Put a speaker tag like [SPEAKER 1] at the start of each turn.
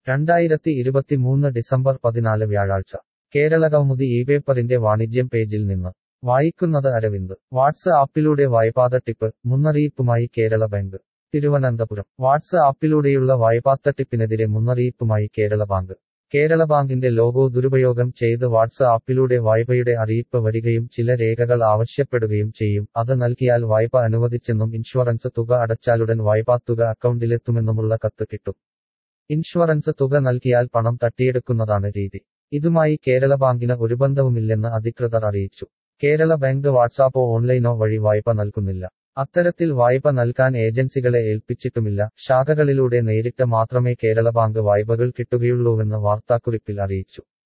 [SPEAKER 1] രണ്ടായിരത്തി ഇരുപത്തിമൂന്ന് ഡിസംബർ പതിനാല് വ്യാഴാഴ്ച കേരള കൗമുദി ഈ പേപ്പറിന്റെ വാണിജ്യം പേജിൽ നിന്ന് വായിക്കുന്നത് അരവിന്ദ് വാട്സ് ആപ്പിലൂടെ വായ്പാതട്ടിപ്പ് മുന്നറിയിപ്പുമായി കേരള ബാങ്ക് തിരുവനന്തപുരം വാട്സ് ആപ്പിലൂടെയുള്ള വായ്പാത്തട്ടിപ്പിനെതിരെ മുന്നറിയിപ്പുമായി കേരള ബാങ്ക് കേരള ബാങ്കിന്റെ ലോഗോ ദുരുപയോഗം ചെയ്ത് വാട്സ് ആപ്പിലൂടെ വായ്പയുടെ അറിയിപ്പ് വരികയും ചില രേഖകൾ ആവശ്യപ്പെടുകയും ചെയ്യും അത് നൽകിയാൽ വായ്പ അനുവദിച്ചെന്നും ഇൻഷുറൻസ് തുക അടച്ചാലുടൻ വായ്പാത്തുക അക്കൗണ്ടിലെത്തുമെന്നുമുള്ള കത്ത് കിട്ടും ഇൻഷുറൻസ് തുക നൽകിയാൽ പണം തട്ടിയെടുക്കുന്നതാണ് രീതി ഇതുമായി കേരള ബാങ്കിന് ഒരു ബന്ധവുമില്ലെന്ന് അധികൃതർ അറിയിച്ചു കേരള ബാങ്ക് വാട്സാപ്പോ ഓൺലൈനോ വഴി വായ്പ നൽകുന്നില്ല അത്തരത്തിൽ വായ്പ നൽകാൻ ഏജൻസികളെ ഏൽപ്പിച്ചിട്ടുമില്ല ശാഖകളിലൂടെ നേരിട്ട് മാത്രമേ കേരള ബാങ്ക് വായ്പകൾ കിട്ടുകയുള്ളൂവെന്ന് വാർത്താക്കുറിപ്പിൽ അറിയിച്ചു